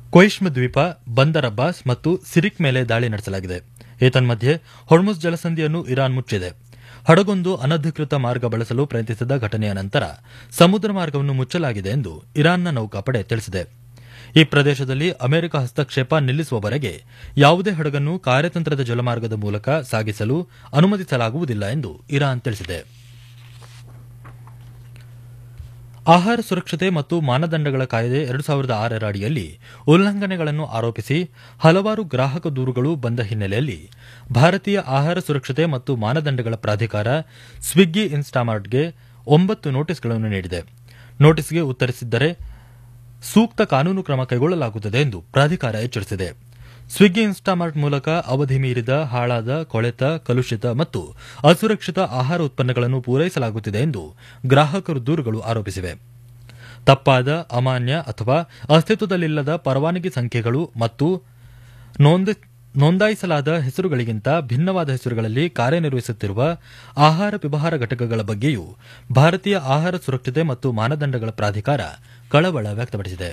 ಕೊಯಿಷ್ಮ ದ್ವೀಪ ಬಂದರ್ ಅಬ್ಬಾಸ್ ಮತ್ತು ಸಿರಿಕ್ ಮೇಲೆ ದಾಳಿ ನಡೆಸಲಾಗಿದೆ ಏತನ್ಮಧ್ಯೆ ಹೊರ್ಮುಜ್ ಜಲಸಂಧಿಯನ್ನು ಇರಾನ್ ಮುಚ್ಚಿದೆ ಹಡಗೊಂದು ಅನಧಿಕೃತ ಮಾರ್ಗ ಬಳಸಲು ಪ್ರಯತ್ನಿಸಿದ ಘಟನೆಯ ನಂತರ ಸಮುದ್ರ ಮಾರ್ಗವನ್ನು ಮುಚ್ಚಲಾಗಿದೆ ಎಂದು ಇರಾನ್ನ ನೌಕಾಪಡೆ ತಿಳಿಸಿದೆ ಈ ಪ್ರದೇಶದಲ್ಲಿ ಅಮೆರಿಕ ಹಸ್ತಕ್ಷೇಪ ನಿಲ್ಲಿಸುವವರೆಗೆ ಯಾವುದೇ ಹಡಗನ್ನು ಕಾರ್ಯತಂತ್ರದ ಜಲಮಾರ್ಗದ ಮೂಲಕ ಸಾಗಿಸಲು ಅನುಮತಿಸಲಾಗುವುದಿಲ್ಲ ಎಂದು ಇರಾನ್ ತಿಳಿಸಿದೆ ಆಹಾರ ಸುರಕ್ಷತೆ ಮತ್ತು ಮಾನದಂಡಗಳ ಕಾಯ್ದೆ ಎರಡು ಸಾವಿರದ ಆರರ ಅಡಿಯಲ್ಲಿ ಉಲ್ಲಂಘನೆಗಳನ್ನು ಆರೋಪಿಸಿ ಹಲವಾರು ಗ್ರಾಹಕ ದೂರುಗಳು ಬಂದ ಹಿನ್ನೆಲೆಯಲ್ಲಿ ಭಾರತೀಯ ಆಹಾರ ಸುರಕ್ಷತೆ ಮತ್ತು ಮಾನದಂಡಗಳ ಪ್ರಾಧಿಕಾರ ಸ್ವಿಗ್ಗಿ ಇನ್ಸ್ಟಾಮಾರ್ಟ್ಗೆ ಒಂಬತ್ತು ನೋಟಿಸ್ಗಳನ್ನು ನೀಡಿದೆ ನೋಟಿಸ್ಗೆ ಉತ್ತರಿಸಿದ್ದರೆ ಸೂಕ್ತ ಕಾನೂನು ಕ್ರಮ ಕೈಗೊಳ್ಳಲಾಗುತ್ತದೆ ಎಂದು ಪ್ರಾಧಿಕಾರ ಎಚ್ಚರಿಸಿದೆ ಸ್ವಿಗ್ಗಿ ಇನ್ಸ್ಟಾಮಾರ್ಟ್ ಮೂಲಕ ಅವಧಿ ಮೀರಿದ ಹಾಳಾದ ಕೊಳೆತ ಕಲುಷಿತ ಮತ್ತು ಅಸುರಕ್ಷಿತ ಆಹಾರ ಉತ್ಪನ್ನಗಳನ್ನು ಪೂರೈಸಲಾಗುತ್ತಿದೆ ಎಂದು ಗ್ರಾಹಕರು ದೂರುಗಳು ಆರೋಪಿಸಿವೆ ತಪ್ಪಾದ ಅಮಾನ್ಯ ಅಥವಾ ಅಸ್ತಿತ್ವದಲ್ಲಿಲ್ಲದ ಪರವಾನಗಿ ಸಂಖ್ಯೆಗಳು ಮತ್ತು ನೋಂದಾಯಿಸಲಾದ ಹೆಸರುಗಳಿಗಿಂತ ಭಿನ್ನವಾದ ಹೆಸರುಗಳಲ್ಲಿ ಕಾರ್ಯನಿರ್ವಹಿಸುತ್ತಿರುವ ಆಹಾರ ವ್ಯವಹಾರ ಘಟಕಗಳ ಬಗ್ಗೆಯೂ ಭಾರತೀಯ ಆಹಾರ ಸುರಕ್ಷತೆ ಮತ್ತು ಮಾನದಂಡಗಳ ಪ್ರಾಧಿಕಾರ ಕಳವಳ ವ್ಯಕ್ತಪಡಿಸಿದೆ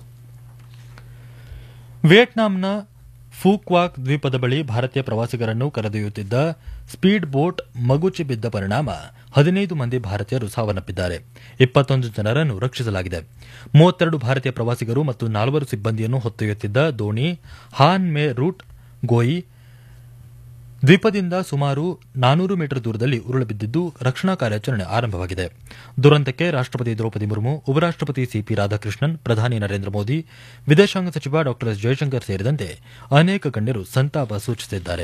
ವಿಯೆಟ್ನಾಂನ ಫೂಕ್ವಾಕ್ ದ್ವೀಪದ ಬಳಿ ಭಾರತೀಯ ಪ್ರವಾಸಿಗರನ್ನು ಕರೆದೊಯ್ಯುತ್ತಿದ್ದ ಸ್ಪೀಡ್ ಬೋಟ್ ಮಗುಚಿ ಬಿದ್ದ ಪರಿಣಾಮ ಹದಿನೈದು ಮಂದಿ ಭಾರತೀಯರು ಸಾವನ್ನಪ್ಪಿದ್ದಾರೆ ಇಪ್ಪತ್ತೊಂದು ಜನರನ್ನು ರಕ್ಷಿಸಲಾಗಿದೆ ಮೂವತ್ತೆರಡು ಭಾರತೀಯ ಪ್ರವಾಸಿಗರು ಮತ್ತು ನಾಲ್ವರು ಸಿಬ್ಬಂದಿಯನ್ನು ಹೊತ್ತೊಯ್ಯುತ್ತಿದ್ದ ದೋಣಿ ಹಾನ್ ಮೇ ರೂಟ್ ಗೋಯಿ ದ್ವೀಪದಿಂದ ಸುಮಾರು ನಾನೂರು ಮೀಟರ್ ದೂರದಲ್ಲಿ ಉರುಳಬಿದ್ದಿದ್ದು ರಕ್ಷಣಾ ಕಾರ್ಯಾಚರಣೆ ಆರಂಭವಾಗಿದೆ ದುರಂತಕ್ಕೆ ರಾಷ್ಟಪತಿ ದ್ರೌಪದಿ ಮುರ್ಮು ಉಪರಾಷ್ಟಪತಿ ಸಿಪಿ ರಾಧಾಕೃಷ್ಣನ್ ಪ್ರಧಾನಿ ನರೇಂದ್ರ ಮೋದಿ ವಿದೇಶಾಂಗ ಸಚಿವ ಡಾ ಎಸ್ ಜಯಶಂಕರ್ ಸೇರಿದಂತೆ ಅನೇಕ ಗಣ್ಯರು ಸಂತಾಪ ಸೂಚಿಸಿದ್ದಾರೆ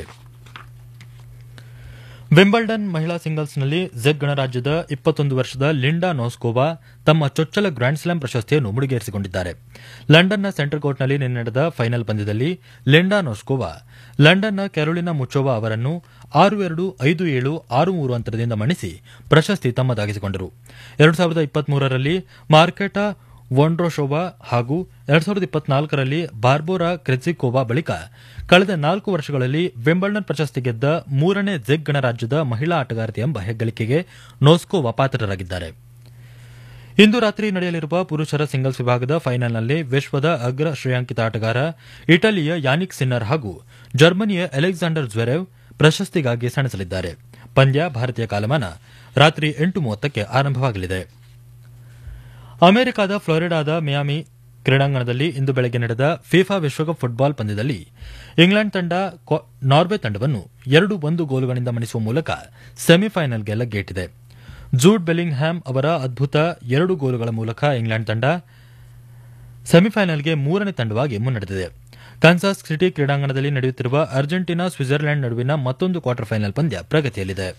ವಿಂಬಲ್ಡನ್ ಮಹಿಳಾ ಸಿಂಗಲ್ಸ್ನಲ್ಲಿ ಜೆಕ್ ಗಣರಾಜ್ಯದ ಇಪ್ಪತ್ತೊಂದು ವರ್ಷದ ಲಿಂಡಾ ನೋಸ್ಕೋವಾ ತಮ್ಮ ಚೊಚ್ಚಲ ಗ್ರ್ಯಾಂಡ್ ಸ್ಲಾಮ್ ಪ್ರಶಸ್ತಿಯನ್ನು ಮುಡಿಗೇರಿಸಿಕೊಂಡಿದ್ದಾರೆ ಲಂಡನ್ನ ಸೆಂಟರ್ ಕೋರ್ಟ್ನಲ್ಲಿ ನಿನ್ನೆ ನಡೆದ ಫೈನಲ್ ಪಂದ್ಯದಲ್ಲಿ ಲಿಂಡಾ ನೋಸ್ಕೋವಾ ಲಂಡನ್ನ ಕ್ಯಾರೋಲಿನಾ ಮುಚೋವಾ ಅವರನ್ನು ಆರು ಎರಡು ಐದು ಏಳು ಆರು ಮೂರು ಅಂತರದಿಂದ ಮಣಿಸಿ ಪ್ರಶಸ್ತಿ ತಮ್ಮದಾಗಿಸಿಕೊಂಡರು ಎರಡು ಸಾವಿರದ ಇಪ್ಪತ್ಮೂರರಲ್ಲಿ ಮಾರ್ಕೆಟಾ ವೊಂಡ್ರೋಶೋವಾ ಹಾಗೂ ಎರಡ್ ಸಾವಿರದ ಇಪ್ಪತ್ನಾಲ್ಕರಲ್ಲಿ ಬಾರ್ಬೋರಾ ಕ್ರೆಜಿಕೋವಾ ಬಳಿಕ ಕಳೆದ ನಾಲ್ಕು ವರ್ಷಗಳಲ್ಲಿ ವಿಂಬಲ್ಡನ್ ಪ್ರಶಸ್ತಿ ಗೆದ್ದ ಮೂರನೇ ಜೆಗ್ ಗಣರಾಜ್ಯದ ಮಹಿಳಾ ಆಟಗಾರ್ತಿ ಎಂಬ ಹೆಗ್ಗಳಿಕೆಗೆ ನೋಸ್ಕೋವಾ ಪಾತ್ರರಾಗಿದ್ದಾರೆ ಇಂದು ರಾತ್ರಿ ನಡೆಯಲಿರುವ ಪುರುಷರ ಸಿಂಗಲ್ಸ್ ವಿಭಾಗದ ಫೈನಲ್ನಲ್ಲಿ ವಿಶ್ವದ ಅಗ್ರ ಶ್ರೇಯಾಂಕಿತ ಆಟಗಾರ ಇಟಲಿಯ ಯಾನಿಕ್ ಸಿನ್ನರ್ ಹಾಗೂ ಜರ್ಮನಿಯ ಅಲೆಕ್ಸಾಂಡರ್ ಜ್ವೆರೆವ್ ಪ್ರಶಸ್ತಿಗಾಗಿ ಸೆಣಸಲಿದ್ದಾರೆ ಪಂದ್ಯ ಭಾರತೀಯ ಕಾಲಮಾನ ರಾತ್ರಿ ಎಂಟು ಮೂವತ್ತಕ್ಕೆ ಆರಂಭವಾಗಲಿದೆ ಅಮೆರಿಕದ ಫ್ಲೋರಿಡಾದ ಮಿಯಾಮಿ ಕ್ರೀಡಾಂಗಣದಲ್ಲಿ ಇಂದು ಬೆಳಗ್ಗೆ ನಡೆದ ಫಿಫಾ ವಿಶ್ವಕಪ್ ಫುಟ್ಬಾಲ್ ಪಂದ್ಯದಲ್ಲಿ ಇಂಗ್ಲೆಂಡ್ ತಂಡ ನಾರ್ವೆ ತಂಡವನ್ನು ಎರಡು ಒಂದು ಗೋಲುಗಳಿಂದ ಮಣಿಸುವ ಮೂಲಕ ಸೆಮಿಫೈನಲ್ಗೆ ಲಗ್ಗೇಟಿದೆ ಜೂಡ್ ಬೆಲ್ಲಿಂಗ್ ಹ್ಯಾಮ್ ಅವರ ಅದ್ಭುತ ಎರಡು ಗೋಲುಗಳ ಮೂಲಕ ಇಂಗ್ಲೆಂಡ್ ತಂಡ ಸೆಮಿಫೈನಲ್ಗೆ ಮೂರನೇ ತಂಡವಾಗಿ ಮುನ್ನಡೆದಿದೆ ಕನ್ಸಾಸ್ ಸಿಟಿ ಕ್ರೀಡಾಂಗಣದಲ್ಲಿ ನಡೆಯುತ್ತಿರುವ ಅರ್ಜೆಂಟೀನಾ ಸ್ವಿಟ್ಜರ್ಲೆಂಡ್ ನಡುವಿನ ಮತ್ತೊಂದು ಕ್ವಾರ್ಟರ್ ಫೈನಲ್ ಪಂದ್ಯ ಪ್ರಗತಿಯಲ್ಲಿದೆ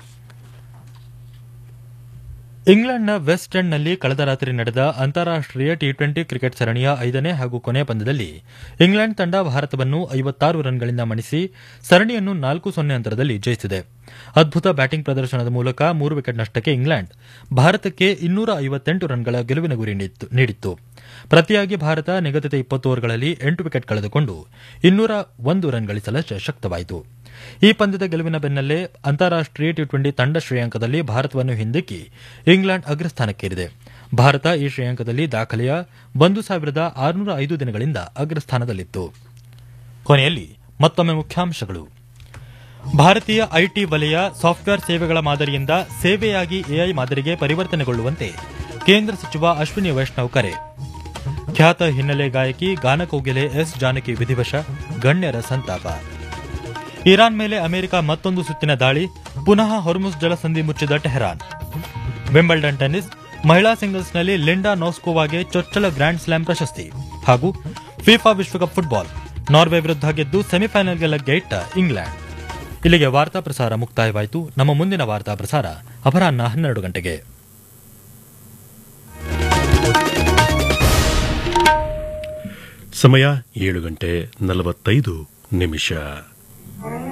ಇಂಗ್ಲೆಂಡ್ನ ವೆಸ್ಟ್ ಎಂಡ್ನಲ್ಲಿ ಕಳೆದ ರಾತ್ರಿ ನಡೆದ ಅಂತಾರಾಷ್ಟೀಯ ಟಿ ಟ್ವೆಂಟಿ ಕ್ರಿಕೆಟ್ ಸರಣಿಯ ಐದನೇ ಹಾಗೂ ಕೊನೆಯ ಪಂದ್ಯದಲ್ಲಿ ಇಂಗ್ಲೆಂಡ್ ತಂಡ ಭಾರತವನ್ನು ಐವತ್ತಾರು ರನ್ಗಳಿಂದ ಮಣಿಸಿ ಸರಣಿಯನ್ನು ನಾಲ್ಕು ಸೊನ್ನೆ ಅಂತರದಲ್ಲಿ ಜಯಿಸಿದೆ ಅದ್ಭುತ ಬ್ಯಾಟಿಂಗ್ ಪ್ರದರ್ಶನದ ಮೂಲಕ ಮೂರು ವಿಕೆಟ್ ನಷ್ಟಕ್ಕೆ ಇಂಗ್ಲೆಂಡ್ ಭಾರತಕ್ಕೆ ಇನ್ನೂರ ಐವತ್ತೆಂಟು ರನ್ಗಳ ಗೆಲುವಿನ ಗುರಿ ನೀಡಿತ್ತು ಪ್ರತಿಯಾಗಿ ಭಾರತ ನಿಗದಿತ ಇಪ್ಪತ್ತು ಓವರ್ಗಳಲ್ಲಿ ಎಂಟು ವಿಕೆಟ್ ಕಳೆದುಕೊಂಡು ಇನ್ನೂರ ಒಂದು ರನ್ ಗಳಿಸಲಷ್ಟೇ ಶಕ್ತವಾಯಿತು ಈ ಪಂದ್ಯದ ಗೆಲುವಿನ ಬೆನ್ನಲ್ಲೇ ಅಂತಾರಾಷ್ಟೀಯ ಟಿ ಟ್ವೆಂಟಿ ತಂಡ ಶ್ರೇಯಾಂಕದಲ್ಲಿ ಭಾರತವನ್ನು ಹಿಂದಿಕ್ಕಿ ಇಂಗ್ಲೆಂಡ್ ಅಗ್ರಸ್ಥಾನಕ್ಕೇರಿದೆ ಭಾರತ ಈ ಶ್ರೇಯಾಂಕದಲ್ಲಿ ದಾಖಲೆಯ ಒಂದು ಸಾವಿರದ ಆರುನೂರ ಐದು ದಿನಗಳಿಂದ ಅಗ್ರಸ್ಥಾನದಲ್ಲಿತ್ತು ಕೊನೆಯಲ್ಲಿ ಮತ್ತೊಮ್ಮೆ ಮುಖ್ಯಾಂಶಗಳು ಭಾರತೀಯ ಐಟಿ ವಲಯ ಸಾಫ್ಟ್ವೇರ್ ಸೇವೆಗಳ ಮಾದರಿಯಿಂದ ಸೇವೆಯಾಗಿ ಎಐ ಮಾದರಿಗೆ ಪರಿವರ್ತನೆಗೊಳ್ಳುವಂತೆ ಕೇಂದ್ರ ಸಚಿವ ಅಶ್ವಿನಿ ವೈಷ್ಣವ್ ಕರೆ ಖ್ಯಾತ ಹಿನ್ನೆಲೆ ಗಾಯಕಿ ಗಾನಕೋಗಿಲೆ ಎಸ್ ಜಾನಕಿ ವಿಧಿವಶ ಗಣ್ಯರ ಸಂತಾಪ ಇರಾನ್ ಮೇಲೆ ಅಮೆರಿಕ ಮತ್ತೊಂದು ಸುತ್ತಿನ ದಾಳಿ ಪುನಃ ಹೊರ್ಮುಸ್ ಜಲಸಂಧಿ ಮುಚ್ಚಿದ ಟೆಹರಾನ್ ವಿಂಬಲ್ಡನ್ ಟೆನ್ನಿಸ್ ಮಹಿಳಾ ಸಿಂಗಲ್ಸ್ನಲ್ಲಿ ಲಿಂಡಾ ನೋಸ್ಕೋವಾಗೆ ಚೊಚ್ಚಲ ಗ್ರ್ಯಾಂಡ್ ಸ್ಲಾಮ್ ಪ್ರಶಸ್ತಿ ಹಾಗೂ ಫಿಫಾ ವಿಶ್ವಕಪ್ ಫುಟ್ಬಾಲ್ ನಾರ್ವೆ ವಿರುದ್ಧ ಗೆದ್ದು ಸೆಮಿಫೈನಲ್ಗೆ ಲಗ್ಗೆ ಇಟ್ಟ ಇಂಗ್ಲೆಂಡ್ ಇಲ್ಲಿಗೆ ವಾರ್ತಾ ಪ್ರಸಾರ ಮುಕ್ತಾಯವಾಯಿತು ನಮ್ಮ ಮುಂದಿನ ವಾರ್ತಾ ಪ್ರಸಾರ ಅಪರಾಹ್ನ ಹನ್ನೆರಡು ಗಂಟೆಗೆ ಸಮಯ ಏಳು ಗಂಟೆ ನಲವತ್ತೈದು ನಿಮಿಷ